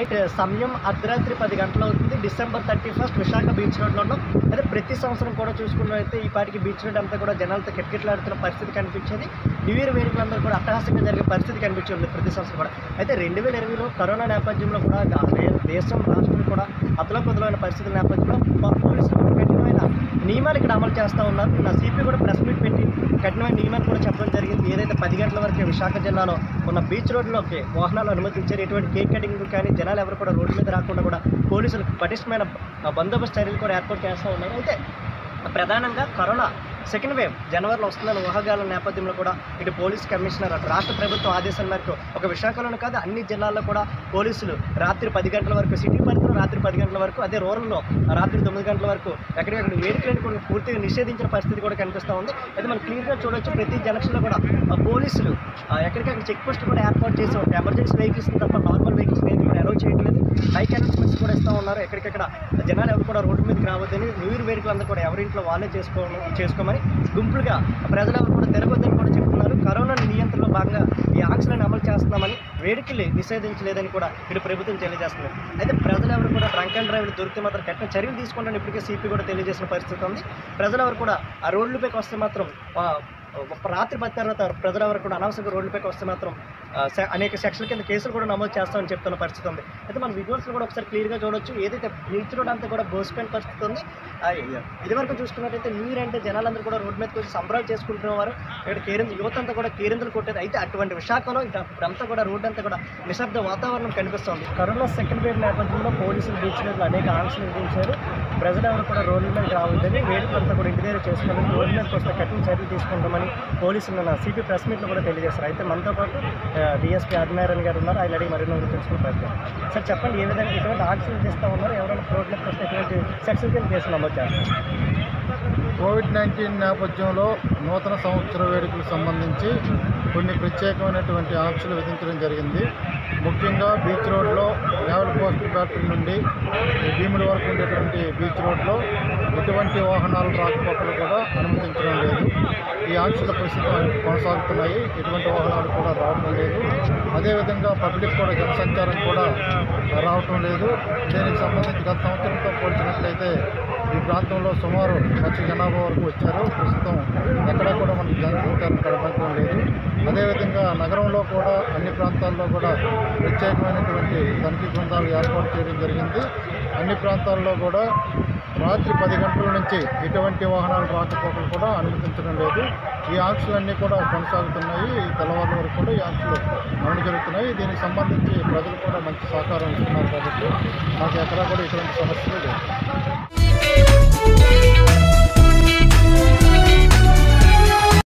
right సమయం అర్ధరాత్రి పది గంటలు అవుతుంది December thirty first Visakha beach రోడ్లో ఉన్నాం అదే ప్రతి సంవత్సరం కూడా చూసుకున్నట్లయితే ఈ పాటికి బీచ్ రోడ్ అంతా కూడా జనాలతో కిటకిటలాడుతున్న పరిస్థితి కనిపించేది న్యూ ఇయర్ వేడుకలందరూ కూడా అట్టహాసంగా జరిగే పరిస్థితి కనిపించింది ప్రతి సంవత్సరం కూడా అయితే రెండు వేల ఇరవైలో కరోనా నేపథ్యంలో కూడా గా- దే- దేశం రాష్ట్రం కూడా అతలకుతలమైన పరిస్థితుల నేపథ్యంలో మా పోలీసులు కూడా కఠినమైన నియమాలు ఇక్కడ అమలు చేస్తూ ఉన్నారు నా సిపి కూడా ప్రెస్ మీట్ పెట్టి కఠినమైన నియమాలు కూడా చెప్పడం జరిగింది ఏదైతే పది గంటల వరకు విశాఖ జిల్లాలో ఉన్న బీచ్ రోడ్లోకి వాహనాలు అనుమతించారు ఎటువంటి కేక్ కటింగ్ కానీ జనాలు ఎవరు కూడా రోడ్డు మీద రాకుండా కూడా పోలీసులు పటిష్టమైన బ- బందోబస్తు చర్యలు కూడా ఏర్పాటు చేస్తూ ఉన్నారు అయితే ప్రధానంగా కరోనా సెకండ్ వేవ్ జనవరిలో వస్తుందని ఊహాగాల నేపథ్యంలో కూడా ఇటు పోలీస్ కమిషనర్ అటు రాష్ట్ర ప్రభుత్వం ఆదేశాల మేరకు ఒక విశాఖలోనే కాదు అన్ని జిల్లాల్లో కూడా పోలీసులు రాత్రి పది గంటల వరకు సిటీ పరిధిలో రాత్రి పది గంటల వరకు అదే రూరల్లో రాత్రి తొమ్మిది గంటల వరకు ఎక్కడికక్కడ వేడుకలను కూడా పూర్తిగా నిషేధించిన పరిస్థితి కూడా కనిపిస్తూ ఉంది అయితే మనం క్లియర్గా చూడొచ్చు ప్రతి జంక్షన్లో కూడా ఆ, పోలీసులు ఆ, ఎక్కడికక్కడ చెక్ పోస్ట్ కూడా ఏర్పాటు చేసి ఉంటాయి ఎమర్జెన్సీ వెహికల్స్ తప్ప నార్మల్ వెహికల్స్ అనేది కూడా అలౌ చేయట్లేదు బైక్ అనౌన్స్మెంట్స్ కూడా ఇస్తూ ఉన్నారు ఎక్కడికక్కడ జనాలు ఎవరు కూడా రోడ్డు మీదకి రావద్దని న్యూ ఇయర్ వేడుకలు అందరూ కూడా ఎవరింట్లో వాళ్ళే చేసుకోవడం చేసుకోమని గుంపులుగా ప్రజలెవరు కూడా తిరగొద్దని కూడా చెప్తున్నారు కరోనా నియంత్రణలో భాగంగా ఈ ఆంక్షలను అమలు చేస్తున్నామని వేడుకలు నిషేధించలేదని కూడా ఇటు ప్రభుత్వం తెలియజేస్తుంది అయితే ప్రజలెవరు కూడా డ్రంక్ అండ్ డ్రైవ్లు దొరికితే మాత్రం కఠిన చర్యలు తీసుకుంటారని ఇప్పటికే సిపి కూడా తెలియజేసిన పరిస్థితి ఉంది ప్రజలెవరు కూడా ఆ రోడ్లపైకి వస్తే మాత్రం ఆ, ఒక రాత్రి పది తర్వాత ప్రజలెవరు కూడా అనవసరంగా రోడ్లపైకి వస్తే మాత్రం ఆ, సె- అనేక సెక్షన్ల కింద కేసులు కూడా నమోదు చేస్తామని చెప్తున్న పరిస్థితి ఉంది అయితే మన విజువల్స్లో కూడా ఒకసారి క్లియర్గా చూడొచ్చు ఏదైతే బీచ్ రోడ్ అంతా కూడా బోసిపోయిన పరిస్థితి ఉంది ఆ, ఇది వరకు చూసుకున్నట్టయితే న్యూ ఇయర్ అంటే జనాలందరూ కూడా రోడ్డు మీదకి వచ్చి సంబరాలు చేసుకుంటున్నవారు ఇక్కడ కేరింద యువత అంతా కూడా కేరింతలు కొట్టేది అయితే అటువంటి విశాఖలో ఇట- ఇప్పుడంతా కూడా రోడ్డు అంతా కూడా నిశ్శబ్ద వాతావరణం కనిపిస్తోంది కరోనా సెకండ్ వేవ్ నేపథ్యంలో పోలీసులు బీచ్ రోడ్లు అనేక ఆంక్షలు విధించారు ప్రజలెవరు కూడా రోడ్ల మీద రావద్దని వేడుకంతా కూడా ఇంటి దగ్గర చేసుకోవాలని రోడ్డు మీదకి వస్తే కఠిన చర్యలు తీసుకుంటామని పోలీసులు నా సిపి ప్రెస్ మీట్లో కూడా తెలియజేస్తారు అయితే మనతో పాటు డిఎస్పీ ఆదినారాయణ గారు ఉన్నారు ఆయన అడిగి మరిన్ని వివరాలు తెలుసుకునే ప్రయత్నం సార్ చెప్పండి ఏ విధంగా ఎటువంటి ఆంక్షలు చేస్తూ ఉన్నారు ఎవరైనా రోడ్ల మీదకి వస్తే ఎటువంటి సెక్షన్ కింద కేసులు నమోదు చేస్తారు కోవిడ్ నైన్టీన్ నేపథ్యంలో నూతన సంవత్సర వేడుకలకు సంబంధించి కొన్ని ప్రత్యేకమైనటువంటి ఆంక్షలు విధించడం జరిగింది ముఖ్యంగా బీచ్ రోడ్లో ట్రావెల్ పోస్ట్ బ్యాటరీ నుండి భీముడి వరకు ఉండేటువంటి బీచ్ రోడ్లో ఎటువంటి వాహనాలు రాకపోకలు కూడా అనుమతించడం లేదు ఈ ఆంక్షలు ప్రస్తుతం కొనసాగుతున్నాయి ఎటువంటి వాహనాలు కూడా రావటం లేదు అదేవిధంగా పబ్లిక్ కూడా జనసంచారం కూడా రావటం లేదు దీనికి సంబంధించి గత సంవత్సరంతో పోల్చినట్లయితే ఈ ప్రాంతంలో సుమారు లక్ష జనాభా వరకు వచ్చారు ప్రస్తుతం ఎక్కడా కూడా మనకి జనసంచారం కనపడటం లేదు అదేవిధంగా నగరంలో కూడా అన్ని ప్రాంతాల్లో కూడా ప్రత్యేకమైనటువంటి తనిఖీ బృందాలు ఏర్పాటు చేయడం జరిగింది అన్ని ప్రాంతాల్లో కూడా రాత్రి పది గంటల నుంచి ఎటువంటి వాహనాలు రాకపోకలు కూడా అనుమతించడం లేదు ఈ ఆంక్షలన్నీ కూడా కొనసాగుతున్నాయి ఈ తెల్లవారుల వరకు కూడా ఈ ఆంక్షలు అమలు జరుగుతున్నాయి దీనికి సంబంధించి ప్రజలు కూడా మంచి సహకారం ఇస్తున్నారు కాబట్టి మాకు ఎక్కడా కూడా ఎటువంటి సమస్యలు లేవు